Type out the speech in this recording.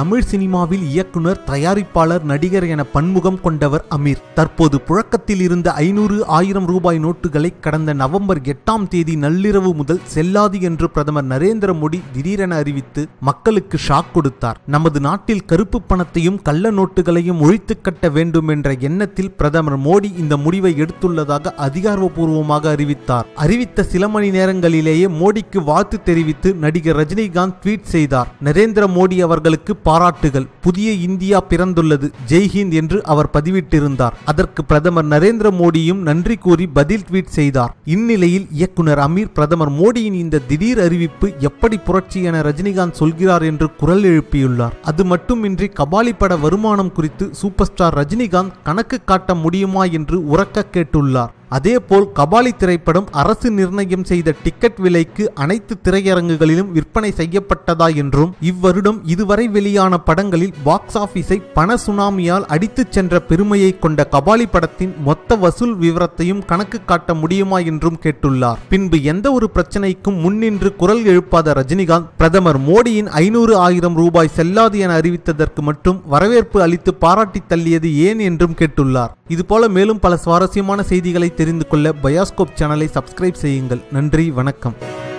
தமிழ் சினிமாவில் இயக்குனர் தயாரிப்பாளர் நடிகர் என பன்முகம் கொண்டவர் அமீர் தற்போது புழக்கத்தில் இருந்த ஐநூறு ஆயிரம் ரூபாய் நோட்டுகளை கடந்த நவம்பர் எட்டாம் தேதி நள்ளிரவு முதல் செல்லாது என்று பிரதமர் நரேந்திர மோடி திடீரென அறிவித்து மக்களுக்கு ஷாக் கொடுத்தார் நமது நாட்டில் கருப்பு பணத்தையும் கள்ள நோட்டுகளையும் ஒழித்து கட்ட வேண்டும் என்ற எண்ணத்தில் பிரதமர் மோடி இந்த முடிவை எடுத்துள்ளதாக அதிகாரப்பூர்வமாக அறிவித்தார் அறிவித்த சில மணி நேரங்களிலேயே மோடிக்கு வாழ்த்து தெரிவித்து நடிகர் ரஜினிகாந்த் ட்வீட் செய்தார் நரேந்திர மோடி அவர்களுக்கு பாராட்டுகள் புதிய இந்தியா பிறந்துள்ளது ஜெய்ஹிந்த் என்று அவர் பதிவிட்டிருந்தார் அதற்கு பிரதமர் நரேந்திர மோடியும் நன்றி கூறி பதில் ட்வீட் செய்தார் இந்நிலையில் இயக்குனர் அமீர் பிரதமர் மோடியின் இந்த திடீர் அறிவிப்பு எப்படி புரட்சி என ரஜினிகாந்த் சொல்கிறார் என்று குரல் எழுப்பியுள்ளார் அது மட்டுமின்றி கபாலி பட வருமானம் குறித்து சூப்பர் ஸ்டார் ரஜினிகாந்த் கணக்கு காட்ட முடியுமா என்று உறக்க கேட்டுள்ளார் அதேபோல் கபாலி திரைப்படம் அரசு நிர்ணயம் செய்த டிக்கெட் விலைக்கு அனைத்து திரையரங்குகளிலும் விற்பனை செய்யப்பட்டதா என்றும் இவ்வருடம் இதுவரை வெளியான படங்களில் பாக்ஸ் ஆபீஸை பண சுனாமியால் அடித்துச் சென்ற பெருமையை கொண்ட கபாலி படத்தின் மொத்த வசூல் விவரத்தையும் கணக்கு காட்ட முடியுமா என்றும் கேட்டுள்ளார் பின்பு எந்த ஒரு பிரச்சனைக்கும் முன்னின்று குரல் எழுப்பாத ரஜினிகாந்த் பிரதமர் மோடியின் ஐநூறு ஆயிரம் ரூபாய் செல்லாது என அறிவித்ததற்கு மட்டும் வரவேற்பு அளித்து பாராட்டி தள்ளியது ஏன் என்றும் கேட்டுள்ளார் இதுபோல மேலும் பல சுவாரஸ்யமான செய்திகளை தெரிந்து கொள்ள பயாஸ்கோப் சேனலை சப்ஸ்கிரைப் செய்யுங்கள் நன்றி வணக்கம்